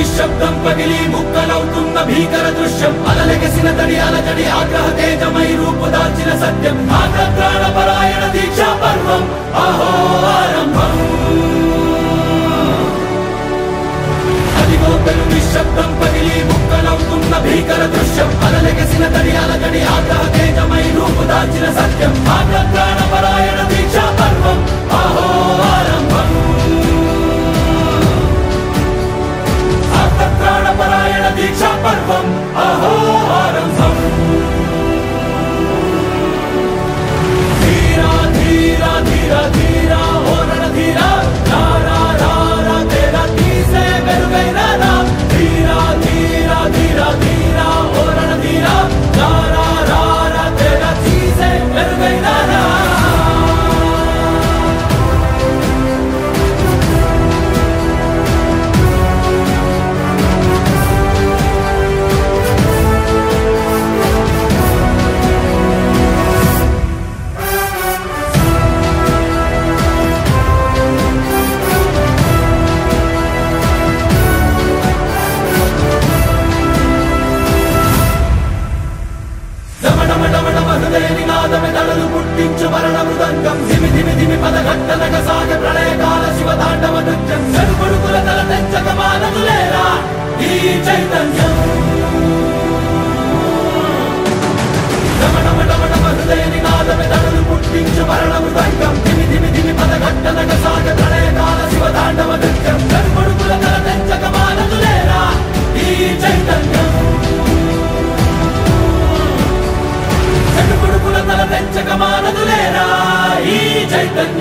నిశ్శబ్దం పగిలి ముక్కలవుతున్న భీకర దృశ్యం అలలెగసిన తడి అలజడి ఆగ్రహ తేజమై రూపు దాల్చిన సత్యం ఆగ్రత్రాణ పరాయణ దీక్షా పర్వం అహో ఆరంభం అదిగో పెను నిశ్శబ్దం పగిలి ముక్కలవుతున్న భీకర దృశ్యం అలలెగసిన తడి అలజడి ఆగ్రహ తేజమై రూపు దాల్చిన సత్యం ఆగ్రత్రాణ పరాయణ దీక్షా పర్వం అహో ఆరంభం ఆర్తత్రాణపరాయణ దీక్షా పర్వం అహో ఆరంభం ధీరా ధీరా ధీరా ధీరా ఓరణ ధీరా రారా రారా తేరా తీసే మెరుగైన రా ధీరా ధీరా ధీరా ధీరా ఓరణ ధీరా రారా రారా తేరా తీసే మెరుగైన రా హృదయనినాదమెదడలు పుట్టించు మరణ మృదంగం ధిమి ధిమి ధిమి పదఘట్టనగ సాగ ప్రళయకాల శివ తాండవ నృత్యం చెరుకొడుకుల తల తెచ్చక మానదులేరా ఈ చైతన్యం రమణమటమటమ హృదయనినాదమెదడలు పుట్టించు మరణ మృదంగం ధిమి ధిమి ధిమి పదఘట్టనగ సాగ ప్రళయకాల శివ తాండవ నృత్యం చెరుకొడుకుల తల తెచ్చక మానదులేరా ఈ చైతన్యం చెడు కొడుకుల తల పెంచక మానదులేరా ఈ చైతన్యం